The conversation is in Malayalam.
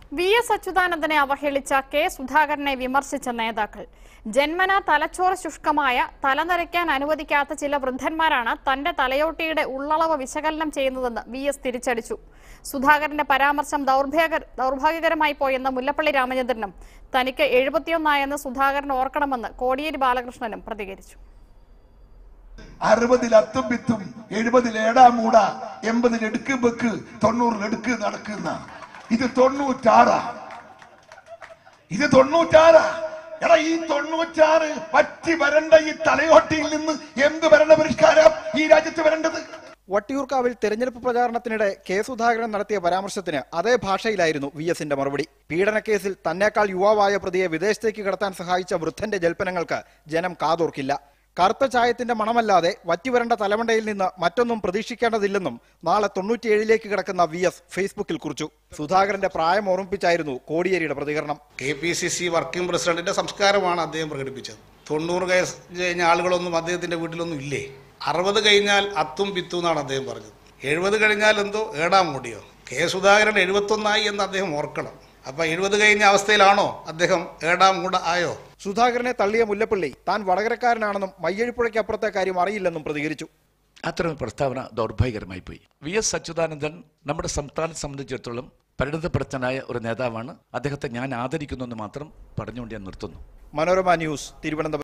വി എസ് അച്യുതാനന്ദനെ അവഹേളിച്ച കെ സുധാകരനെ വിമർശിച്ച നേതാക്കൾ ജന്മന തലച്ചോറ് ശുഷ്കമായ തലനരയ്ക്കാൻ അനുവദിക്കാത്ത ചില വൃദ്ധന്മാരാണ് തന്റെ തലയോട്ടിയുടെ ഉള്ളളവ് വിശകലനം ചെയ്യുന്നതെന്ന് വി എസ് തിരിച്ചടിച്ചു സുധാകരന്റെ പരാമർശം ദൗർഭാഗ്യ ദൗർഭാഗ്യകരമായി പോയെന്ന് മുല്ലപ്പള്ളി രാമചന്ദ്രനും തനിക്ക് എഴുപത്തിയൊന്നായെന്ന് സുധാകരൻ ഓർക്കണമെന്ന് കോടിയേരി ബാലകൃഷ്ണനും പ്രതികരിച്ചു അറുപതിൽ അത്തും വിത്തും എഴുപതിൽ ഏടാം മൂട എൺപതിൽ എടുക്ക് വെക്ക് തൊണ്ണൂറിൽ എടുക്ക് നടക്കുന്ന ഇത് തൊണ്ണൂറ്റാറാ ഇത് തൊണ്ണൂറ്റാറാ എടാ ഈ തൊണ്ണൂറ്റാറ് പറ്റി വരണ്ട ഈ തലയോട്ടിയിൽ നിന്ന് എന്ത് ഭരണ പരിഷ്കാരം ഈ രാജ്യത്ത് വരേണ്ടത് വട്ടിയൂർക്കാവിൽ തെരഞ്ഞെടുപ്പ് പ്രചാരണത്തിനിടെ കെ സുധാകരൻ നടത്തിയ പരാമർശത്തിന് അതേ ഭാഷയിലായിരുന്നു വി എസിന്റെ മറുപടി പീഡനക്കേസിൽ തന്നേക്കാൾ യുവാവായ പ്രതിയെ വിദേശത്തേക്ക് കടത്താൻ സഹായിച്ച വൃദ്ധന്റെ ജൽപ്പനങ്ങൾക്ക് ജനം കാതോർക്കില്ല കറുത്ത ചായത്തിന്റെ മണമല്ലാതെ വറ്റിവരണ്ട തലമണ്ടയിൽ നിന്ന് മറ്റൊന്നും പ്രതീക്ഷിക്കേണ്ടതില്ലെന്നും നാളെ തൊണ്ണൂറ്റിയേഴിലേക്ക് കിടക്കുന്ന വി എസ് ഫേസ്ബുക്കിൽ കുറിച്ചു സുധാകരന്റെ പ്രായം ഓർമ്മിപ്പിച്ചായിരുന്നു കോടിയേരിയുടെ പ്രതികരണം K P C C working പ്രസിഡന്റിന്റെ സംസ്കാരമാണ് അദ്ദേഹം പ്രകടിപ്പിച്ചത് തൊണ്ണൂറ് വയസ്സ് കഴിഞ്ഞ ആളുകളൊന്നും അദ്ദേഹത്തിന്റെ വീട്ടിലൊന്നും ഇല്ലേ അറുപത് കഴിഞ്ഞാൽ അത്തും പിത്തും എന്നാണ് അദ്ദേഹം പറഞ്ഞത് എഴുപത് കഴിഞ്ഞാൽ എന്തോ ഏടാം മൂടിയോ കെ സുധാകരൻ എഴുപത്തൊന്നായി എന്ന് അദ്ദേഹം ഓർക്കണം അപ്പൊ എഴുപത് കഴിഞ്ഞ അവസ്ഥയിലാണോ അദ്ദേഹം ഏടാം മൂട ആയോ സുധാകരനെ തള്ളിയ മുല്ലപ്പള്ളി താൻ വടകരക്കാരനാണെന്നും മയ്യഴിപ്പുഴയ്ക്കപ്പുറത്തെ കാര്യം അറിയില്ലെന്നും പ്രതികരിച്ചു അത്തരം പ്രസ്താവന ദൗർഭാഗ്യകരമായി പോയി വി എസ് അച്യുതാനന്ദൻ നമ്മുടെ സംസ്ഥാനത്തെ സംബന്ധിച്ചിടത്തോളം പരിണിതപ്രജ്ഞനായ ഒരു നേതാവാണ് അദ്ദേഹത്തെ ഞാൻ ആദരിക്കുന്നു എന്ന് മാത്രം പറഞ്ഞുകൊണ്ട് ഞാൻ നിർത്തുന്നു മനോരമ ന്യൂസ് തിരുവനന്തപുരം